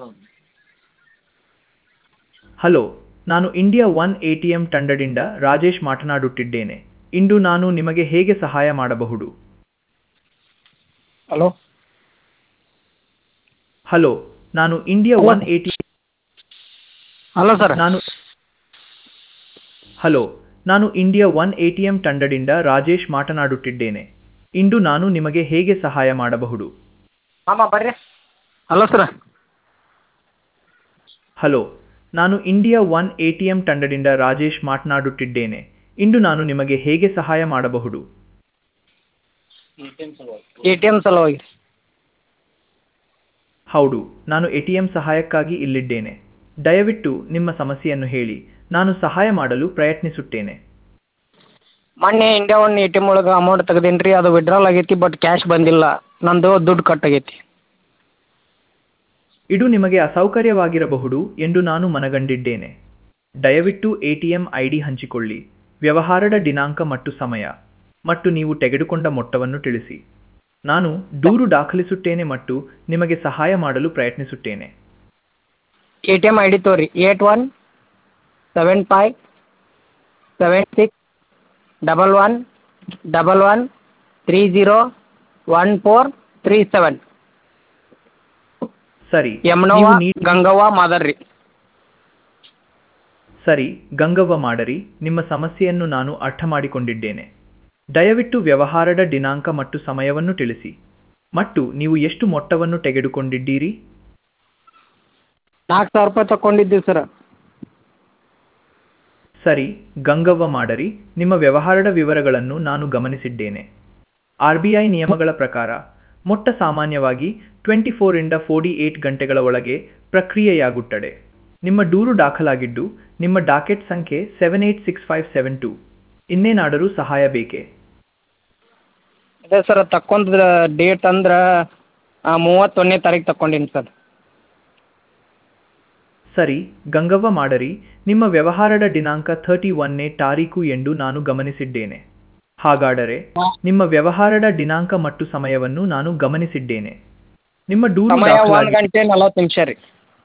Hello ನಾನು India one A T M ತಂಡದಿಂದ ರಾಜೇಶ್ ಮಾತನಾಡುತ್ತಿದ್ದೇನೆ ಇಂದು ನಾನು ನಿಮಗೆ ಹೇಗೆ ಸಹಾಯ ಮಾಡಬಹುದು ಹಲೋ ಹಲೋ ನಾನು India Hello. One A T hello sir ನಾನು ಹಲೋ ನಾನು India one A T M ತಂಡದಿಂದ ರಾಜೇಶ್ ಮಾತನಾಡುತ್ತಿದ್ದೇನೆ ಇಂದು ನಾನು ನಿಮಗೆ ಹೇಗೆ ಸಹಾಯ ಮಾಡಬಹುದು ಮಾಮ ಬರ್ರಿ ಹಲೋ ಸರ್ ಹಲೋ ನಾನು India one A T M ತಂಡದಿಂದ ರಾಜೇಶ್ ಮಾತನಾಡುತ್ತಿದ್ದೇನೆ ಇಂದು ನಾನು ನಿಮಗೆ ಹೇಗೆ ಸಹಾಯ ಮಾಡಬಹುದು ಎ ಟಿ ಎಮ್ ಸಲುವಾಗಿ ಹೌದು ನಾನು ಎ ಟಿ ಎಂ ಸಹಾಯಕ್ಕಾಗಿ ಇಲ್ಲಿದ್ದೇನೆ ದಯವಿಟ್ಟು ನಿಮ್ಮ ಸಮಸ್ಯೆಯನ್ನು ಹೇಳಿ ನಾನು ಸಹಾಯ ಮಾಡಲು ಪ್ರಯತ್ನಿಸುತ್ತೇನೆ ಮೊನ್ನೆ India one A T M ಒಳಗೆ ಅಮೌಂಟ್ ತೆಗ್ದೀನಿ ರೀ ಅದು ವಿಡ್ರಾಲ್ ಆಗೈತಿ ಬಟ್ ಕ್ಯಾಶ್ ಬಂದಿಲ್ಲ ನಂದು ದುಡ್ಡು ಕಟ್ ಆಗೈತಿ ಇದು ನಿಮಗೆ ಅಸೌಕರ್ಯವಾಗಿರಬಹುದು ಎಂದು ನಾನು ಮನಗಂಡಿದ್ದೇನೆ ದಯವಿಟ್ಟು A T M I D ಹಂಚಿಕೊಳ್ಳಿ ವ್ಯವಹಾರದ ದಿನಾಂಕ ಮತ್ತು ಸಮಯ ಮತ್ತು ನೀವು ತೆಗೆದುಕೊಂಡ ಮೊತ್ತವನ್ನು ತಿಳಿಸಿ ನಾನು ದೂರು ದಾಖಲಿಸುತ್ತೇನೆ ಮತ್ತು ನಿಮಗೆ ಸಹಾಯ ಮಾಡಲು ಪ್ರಯತ್ನಿಸುತ್ತೇನೆ A T M I D ತೋರಿ eight one seven five seven six double one double one three zero one four three seven ಸರಿ ಯಮನವ್ವ ನೀವು ನೀ- ಗಂಗವ್ವ ಮಾದರ್ ರೀ ಸರಿ ಗಂಗವ್ವ ಮಾಡರಿ ನಿಮ್ಮ ಸಮಸ್ಯೆಯನ್ನು ನಾನು ಅರ್ಥ ಮಾಡಿಕೊಂಡಿದ್ದೇನೆ ದಯವಿಟ್ಟು ವ್ಯವಹಾರದ ದಿನಾಂಕ ಮತ್ತು ಸಮಯವನ್ನು ತಿಳಿಸಿ ಮತ್ತು ನೀವು ಎಷ್ಟು ಮೊತ್ತವನ್ನು ತೆಗೆದುಕೊಂಡಿದ್ದೀರಿ ನಾಲ್ಕು ಸಾವಿರ ರೂಪಾಯಿ ತಗೊಂಡಿದ್ದೀವಿ ಸರ್ ಸರಿ ಗಂಗವ್ವ ಮಾಡರಿ ನಿಮ್ಮ ವ್ಯವಹಾರದ ವಿವರಗಳನ್ನು ನಾನು ಗಮನಿಸಿದ್ದೇನೆ ಆರ್ ಬಿ ಐ ನಿಯಮಗಳ ಪ್ರಕಾರ ಮೊಟ್ಟ ಸಾಮಾನ್ಯವಾಗಿ ಟ್ವೆಂಟಿ ಫೋರಿಂದ ಫೋರ್ಟಿ ಏಟ್ ಗಂಟೆಗಳ ಒಳಗೆ ಪ್ರಕ್ರಿಯೆಯಾಗುತ್ತದೆ ನಿಮ್ಮ ದೂರು ದಾಖಲಾಗಿದ್ದು ನಿಮ್ಮ ಡಾಕೆಟ್ ಸಂಖ್ಯೆ seven eight six five seven two ಇನ್ನೇನಾದರೂ ಸಹಾಯ ಬೇಕೇ ಅದೇ ಸರ್ ತಕ್ಕೊಂದ ಡೇಟ್ ಅಂದ್ರೆ ಮೂವತ್ತೊಂದನೇ ತಾರೀಕು ತಗೊಂಡೀನಿ ಸರ್ ಸರಿ ಗಂಗವ್ವ ಮಾಡರಿ ನಿಮ್ಮ ವ್ಯವಹಾರದ ದಿನಾಂಕ ಥರ್ಟಿ ಒನ್ನೇ ತಾರೀಕು ಎಂದು ನಾನು ಗಮನಿಸಿದ್ದೇನೆ ಹಾಗಾದರೆ ನಿಮ್ಮ ವ್ಯವಹಾರದ ದಿನಾಂಕ ಮತ್ತು ಸಮಯವನ್ನು ನಾನು ಗಮನಿಸಿದ್ದೇನೆ ನಿಮ್ಮ ದೂರು ಸಮಯ ಒಂದು ದಾಖಲಾಗಿ ಗಂಟೆ ನಲವತ್ತು ನಿಮಿಷ ರೀ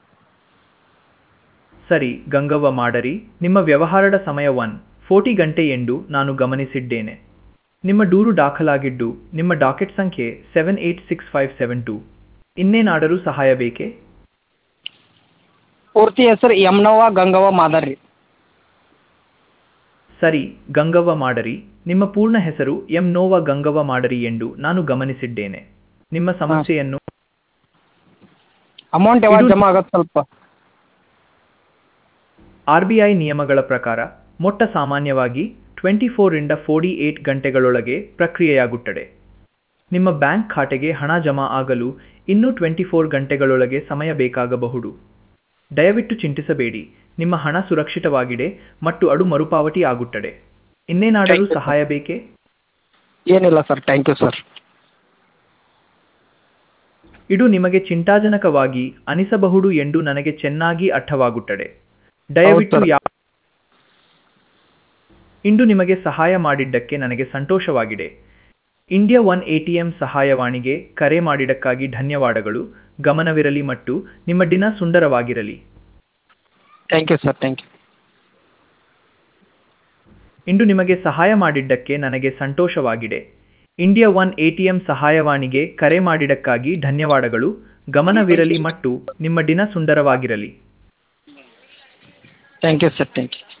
ಸರಿ ಗಂಗವ್ವ ಮಾಡರಿ ನಿಮ್ಮ ವ್ಯವಹಾರದ ಸಮಯ ಒನ್ ಫೋರ್ಟಿ ಗಂಟೆ ಎಂದು ನಾನು ಗಮನಿಸಿದ್ದೇನೆ ನಿಮ್ಮ ದೂರು ದಾಖಲಾಗಿದ್ದು ನಿಮ್ಮ ಡಾಕೆಟ್ ಸಂಖ್ಯೆ seven eight six five seven two ಇನ್ನೇನಾದರೂ ಸಹಾಯ ಬೇಕೇ ಪೂರ್ತಿ ಹೆಸರು ಯಮನವ್ವ ಗಂಗವ್ವ ಮಾದರ್ ರೀ ಸರಿ ಗಂಗವ್ವ ಮಾಡರಿ ನಿಮ್ಮ ಪೂರ್ಣ ಹೆಸರು ಎಂ ನೋವ ಗಂಗವ್ವ ಮಾಡರಿ ಎಂದು ನಾನು ಗಮನಿಸಿದ್ದೇನೆ ನಿಮ್ಮ ಸಮಸ್ಯೆಯನ್ನು ಅಮೌಂಟ್ ಯಾವಾಗ ಇದು- ಜಮಾ ಆಗತ್ತೆ ಸ್ವಲ್ಪ ಆರ್ ಬಿ ಐ ನಿಯಮಗಳ ಪ್ರಕಾರ ಮೊಟ್ಟ ಸಾಮಾನ್ಯವಾಗಿ ಟ್ವೆಂಟಿ ಫೋರಿಂದ ಫೋರ್ಟಿ ಏಟ್ ಗಂಟೆಗಳೊಳಗೆ ಪ್ರಕ್ರಿಯೆಯಾಗುತ್ತದೆ ನಿಮ್ಮ ಬ್ಯಾಂಕ್ ಖಾತೆಗೆ ಹಣ ಜಮಾ ಆಗಲು ಇನ್ನೂ ಟ್ವೆಂಟಿ ಫೋರ್ ಗಂಟೆಗಳೊಳಗೆ ಸಮಯ ಬೇಕಾಗಬಹುದು ದಯವಿಟ್ಟು ಚಿಂತಿಸಬೇಡಿ ನಿಮ್ಮ ಹಣ ಸುರಕ್ಷಿತವಾಗಿದೆ ಮತ್ತು ಅದು ಮರುಪಾವತಿ ಆಗುತ್ತದೆ ಇನ್ನೇನಾದರೂ Thank you, sir. ಸಹಾಯ ಬೇಕೇ ಏನಿಲ್ಲ ಸರ್ ಥ್ಯಾಂಕ್ ಯು ಸರ್ ಇದು ನಿಮಗೆ ಚಿಂತಾಜನಕವಾಗಿ ಅನಿಸಬಹುದು ಎಂದು ನನಗೆ ಚೆನ್ನಾಗಿ ಅರ್ಥವಾಗುತ್ತದೆ ದಯವಿಟ್ಟು ಹೌದು, sir. ಯಾ ಇಂದು ನಿಮಗೆ ಸಹಾಯ ಮಾಡಿದ್ದಕ್ಕೆ ನನಗೆ ಸಂತೋಷವಾಗಿದೆ ಇಂಡಿಯಾ ಒನ್ ಎಟಿಎಂ ಸಹಾಯವಾಣಿಗೆ ಕರೆ ಮಾಡಿದ್ದಕ್ಕಾಗಿ ಧನ್ಯವಾದಗಳು ಗಮನವಿರಲಿ ಮತ್ತು ನಿಮ್ಮ ದಿನ ಸುಂದರವಾಗಿರಲಿ thank you sir thank you ಇಂದು ನಿಮಗೆ ಸಹಾಯ ಮಾಡಿದ್ದಕ್ಕೆ ನನಗೆ ಸಂತೋಷವಾಗಿದೆ ಇಂಡಿಯಾ ಒನ್ ಎಟಿಎಂ ಸಹಾಯವಾಣಿಗೆ ಕರೆ ಮಾಡಿದ್ದಕ್ಕಾಗಿ ಧನ್ಯವಾದಗಳು ಗಮನವಿರಲಿ ಮತ್ತು ನಿಮ್ಮ ದಿನ ಸುಂದರವಾಗಿರಲಿ thank you sir thank you